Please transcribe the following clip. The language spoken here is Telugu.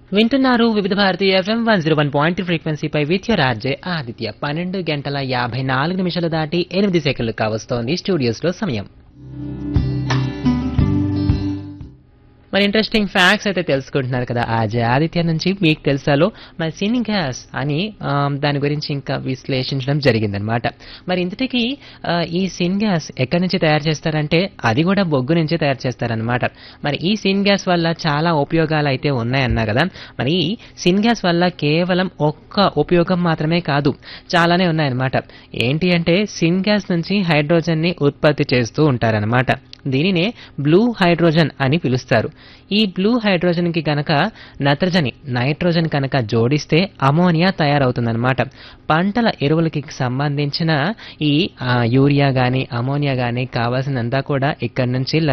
వింటున్నారు Vividh Bharati FM one zero one point ఫ్రీక్వెన్సీపై విత్ యువర్ ఆర్జే ఆదిత్య పన్నెండు గంటల యాభై నాలుగు నిమిషాలు దాటి ఎనిమిది సెకండ్లు కావస్తోంది స్టూడియోస్ లో సమయం మరి ఇంట్రెస్టింగ్ ఫ్యాక్ట్స్ అయితే తెలుసుకుంటున్నారు కదా అజయ్ ఆదిత్య నుంచి మీకు తెలుసాలో మరి సిన్ గ్యాస్ అని ఆ, దాని గురించి ఇంకా విశ్లేషించడం జరిగిందనమాట మరి ఇంతటికి ఆ, ఈ సిన్ గ్యాస్ ఎక్కడి నుంచి తయారు చేస్తారంటే అది కూడా బొగ్గు నుంచి తయారు చేస్తారనమాట మరి ఈ సిన్ గ్యాస్ వల్ల చాలా ఉపయోగాలు అయితే ఉన్నాయన్నా కదా మరి ఈ సిన్ గ్యాస్ వల్ల కేవలం ఒక్క ఉపయోగం మాత్రమే కాదు చాలానే ఉన్నాయన్నమాట ఏంటి అంటే సిన్ గ్యాస్ నుంచి హైడ్రోజన్ ని ఉత్పత్తి చేస్తూ ఉంటారనమాట దీనినే బ్లూ హైడ్రోజన్ అని పిలుస్తారు ఈ బ్లూ హైడ్రోజన్ కి గనక నత్రజని నైట్రోజన్ కనుక జోడిస్తే అమోనియా తయారవుతుందన్నమాట పంటల ఎరువులకి సంబంధించిన ఈ ఆ, యూరియా గాని అమోనియా గాని కావాల్సినంతా కూడా ఇక్కడి నుంచి